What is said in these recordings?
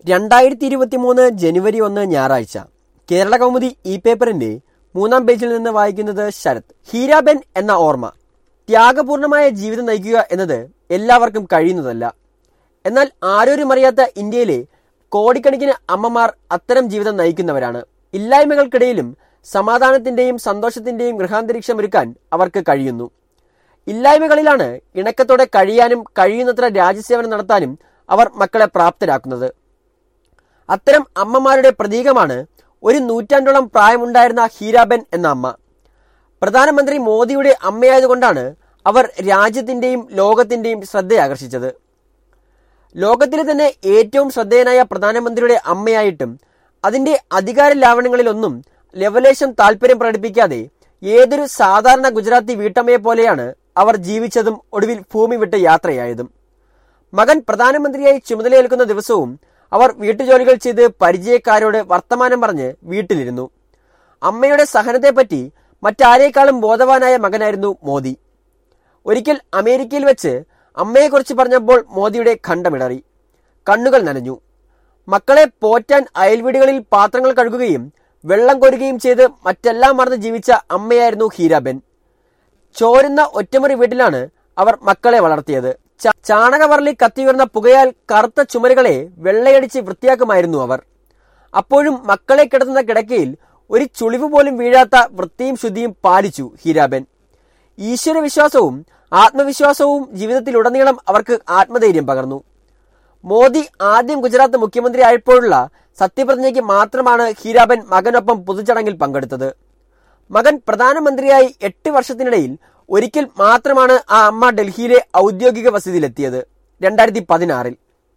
രണ്ടായിരത്തി ഇരുപത്തി മൂന്ന് ജനുവരി ഒന്ന് ഞായറാഴ്ച കേരള കൗമുദി ഇ പേപ്പറിന്റെ മൂന്നാം പേജിൽ നിന്ന് വായിക്കുന്നത് ശരത് ഹീരാബെൻ എന്ന ഓർമ്മ ത്യാഗപൂർണമായ ജീവിതം നയിക്കുക എന്നത് എല്ലാവർക്കും കഴിയുന്നതല്ല എന്നാൽ ആരോരും അറിയാത്ത ഇന്ത്യയിലെ കോടിക്കണക്കിന് അമ്മമാർ അത്തരം ജീവിതം നയിക്കുന്നവരാണ് ഇല്ലായ്മകൾക്കിടയിലും സമാധാനത്തിന്റെയും സന്തോഷത്തിന്റെയും ഗൃഹാന്തരീക്ഷം ഒരുക്കാൻ അവർക്ക് കഴിയുന്നു ഇല്ലായ്മകളിലാണ് ഇണക്കത്തോടെ കഴിയാനും കഴിയുന്നത്ര രാജ്യസേവനം നടത്താനും അവർ മക്കളെ പ്രാപ്തരാക്കുന്നത് അത്തരം അമ്മമാരുടെ പ്രതീകമാണ് ഒരു നൂറ്റാണ്ടോളം പ്രായമുണ്ടായിരുന്ന ഹീരാബെൻ എന്ന അമ്മ പ്രധാനമന്ത്രി മോദിയുടെ അമ്മയായതുകൊണ്ടാണ് അവർ രാജ്യത്തിന്റെയും ലോകത്തിന്റെയും ശ്രദ്ധയാകർഷിച്ചത് ലോകത്തിലെ തന്നെ ഏറ്റവും ശ്രദ്ധേയനായ പ്രധാനമന്ത്രിയുടെ അമ്മയായിട്ടും അതിന്റെ അധികാര ലാവണങ്ങളിലൊന്നും ലവലേശം താല്പര്യം പ്രകടിപ്പിക്കാതെ ഏതൊരു സാധാരണ ഗുജറാത്തി വീട്ടമ്മയെ പോലെയാണ് അവർ ജീവിച്ചതും ഒടുവിൽ ഭൂമി വിട്ട് യാത്രയായതും മകൻ പ്രധാനമന്ത്രിയായി ചുമതലയേൽക്കുന്ന ദിവസവും അവർ വീട്ടുജോലികൾ ചെയ്ത് പരിചയക്കാരോട് വർത്തമാനം പറഞ്ഞ് വീട്ടിലിരുന്നു അമ്മയുടെ സഹനത്തെപ്പറ്റി മറ്റാരേക്കാളും ബോധവാനായ മകനായിരുന്നു മോദി ഒരിക്കൽ അമേരിക്കയിൽ വെച്ച് അമ്മയെക്കുറിച്ച് പറഞ്ഞപ്പോൾ മോദിയുടെ ഖണ്ഡമിടറി കണ്ണുകൾ നനഞ്ഞു മക്കളെ പോറ്റാൻ അയൽവീടുകളിൽ പാത്രങ്ങൾ കഴുകുകയും വെള്ളം കോരുകയും ചെയ്ത് മറ്റെല്ലാം മറന്ന് ജീവിച്ച അമ്മയായിരുന്നു ഹീരാബെൻ ചോരുന്ന ഒറ്റമുറി വീട്ടിലാണ് അവർ മക്കളെ വളർത്തിയത് ച- ചാണകവറലി കത്തിയുയർന്ന പുകയാൽ കറുത്ത ചുമരുകളെ വെള്ളയടിച്ച് വൃത്തിയാക്കുമായിരുന്നു അവർ അപ്പോഴും മക്കളെ കിടത്തുന്ന കിടക്കയിൽ ഒരു ചുളിവ് പോലും വീഴാത്ത വൃത്തിയും ശുദ്ധിയും പാലിച്ചു ഹീരാബെൻ ഈശ്വരവിശ്വാസവും ആത്മവിശ്വാസവും ജീവിതത്തിലുടനീളം അവർക്ക് ആത്മധൈര്യം പകർന്നു മോദി ആദ്യം ഗുജറാത്ത് മുഖ്യമന്ത്രി ആയപ്പോഴുള്ള സത്യപ്രതിജ്ഞയ്ക്ക് മാത്രമാണ് ഹീരാബെൻ മകനൊപ്പം പൊതുചടങ്ങിൽ പങ്കെടുത്തത് മകൻ പ്രധാനമന്ത്രിയായി എട്ട് വർഷത്തിനിടയിൽ ഒരിക്കൽ മാത്രമാണ് ആ അമ്മ ഡൽഹിയിലെ ഔദ്യോഗിക വസതിയിലെത്തിയത് രണ്ടായിരത്തി പതിനാറിൽ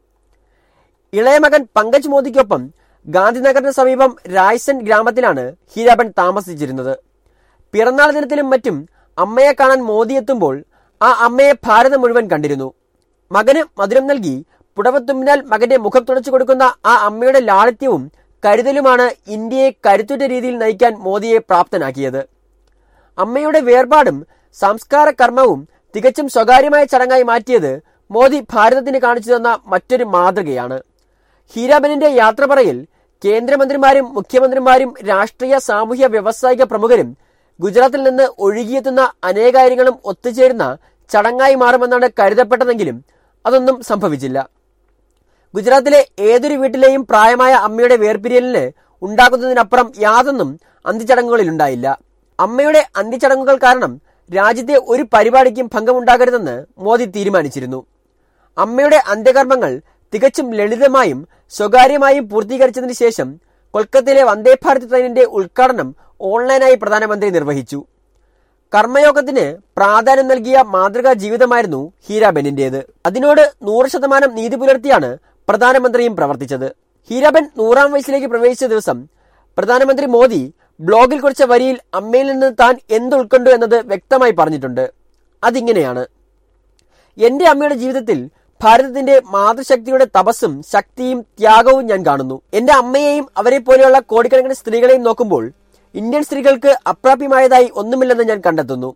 ഇളയ മകൻ പങ്കജ് മോദിക്കൊപ്പം ഗാന്ധിനഗറിന് സമീപം രായ്സൻ ഗ്രാമത്തിലാണ് ഹീരാബൻ താമസിച്ചിരുന്നത് പിറന്നാൾ ദിനത്തിലും മറ്റും അമ്മയെ കാണാൻ മോദി എത്തുമ്പോൾ ആ അമ്മയെ ഭാരതം മുഴുവൻ കണ്ടിരുന്നു മകന് മധുരം നൽകി പുടവത്തുമ്പിനാൽ മകന്റെ മുഖം തുടച്ചു കൊടുക്കുന്ന ആ അമ്മയുടെ ലാളിത്യവും കരുതലുമാണ് ഇന്ത്യയെ കരുത്തുറ്റ രീതിയിൽ നയിക്കാൻ മോദിയെ പ്രാപ്തനാക്കിയത് അമ്മയുടെ വേർപാടും സംസ്കാര കർമ്മവും തികച്ചും സ്വകാര്യമായ ചടങ്ങായി മാറ്റിയത് മോദി ഭാരതത്തിന് കാണിച്ചു തന്ന മറ്റൊരു മാതൃകയാണ് ഹീരാബെനിന്റെ യാത്ര പറയിൽ കേന്ദ്രമന്ത്രിമാരും മുഖ്യമന്ത്രിമാരും രാഷ്ട്രീയ സാമൂഹ്യ വ്യാവസായിക പ്രമുഖരും ഗുജറാത്തിൽ നിന്ന് ഒഴുകിയെത്തുന്ന അനേകാര്യങ്ങളും ഒത്തുചേരുന്ന ചടങ്ങായി മാറുമെന്നാണ് കരുതപ്പെട്ടതെങ്കിലും അതൊന്നും സംഭവിച്ചില്ല ഗുജറാത്തിലെ ഏതൊരു വീട്ടിലെയും പ്രായമായ അമ്മയുടെ വേർപിരിയലിന് ഉണ്ടാകുന്നതിനപ്പുറം യാതൊന്നും അന്ത്യചടങ്ങുകളിലുണ്ടായില്ല അമ്മയുടെ അന്ത്യചടങ്ങുകൾ കാരണം രാജ്യത്തെ ഒരു പരിപാടിക്കും ഭംഗമുണ്ടാകരുതെന്ന് മോദി തീരുമാനിച്ചിരുന്നു അമ്മയുടെ അന്ത്യകർമ്മങ്ങൾ തികച്ചും ലളിതമായും സ്വകാര്യമായും പൂർത്തീകരിച്ചതിന് ശേഷം കൊൽക്കത്തയിലെ വന്ദേ ഭാരത് ട്രെയിനിന്റെ ഉദ്ഘാടനം ഓൺലൈനായി പ്രധാനമന്ത്രി നിർവഹിച്ചു കർമ്മയോഗത്തിന് പ്രാധാന്യം നൽകിയ മാതൃകാ ജീവിതമായിരുന്നു ഹീരാബെന്നിന്റേത് അതിനോട് നൂറ് ശതമാനം നീതി പുലർത്തിയാണ് പ്രധാനമന്ത്രിയും പ്രവർത്തിച്ചത് ഹീരാബെൻ നൂറാം വയസ്സിലേക്ക് പ്രവേശിച്ച ദിവസം പ്രധാനമന്ത്രി മോദി ബ്ലോഗിൽ കുറിച്ച വരിയിൽ അമ്മയിൽ നിന്ന് താൻ എന്ത് ഉൾക്കൊണ്ടു എന്നത് വ്യക്തമായി പറഞ്ഞിട്ടുണ്ട് അതിങ്ങനെയാണ് എന്റെ അമ്മയുടെ ജീവിതത്തിൽ ഭാരതത്തിന്റെ മാതൃശക്തിയുടെ തപസ്സും ശക്തിയും ത്യാഗവും ഞാൻ കാണുന്നു എന്റെ അമ്മയെയും അവരെ പോലെയുള്ള കോടിക്കണക്കിന് സ്ത്രീകളെയും നോക്കുമ്പോൾ ഇന്ത്യൻ സ്ത്രീകൾക്ക് അപ്രാപ്യമായതായി ഒന്നുമില്ലെന്ന് ഞാൻ കണ്ടെത്തുന്നു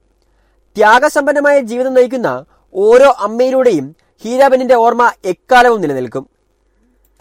ത്യാഗസമ്പന്നമായ ജീവിതം നയിക്കുന്ന ഓരോ അമ്മയിലൂടെയും ഹീരാബെന്നിന്റെ ഓർമ്മ എക്കാലവും നിലനിൽക്കും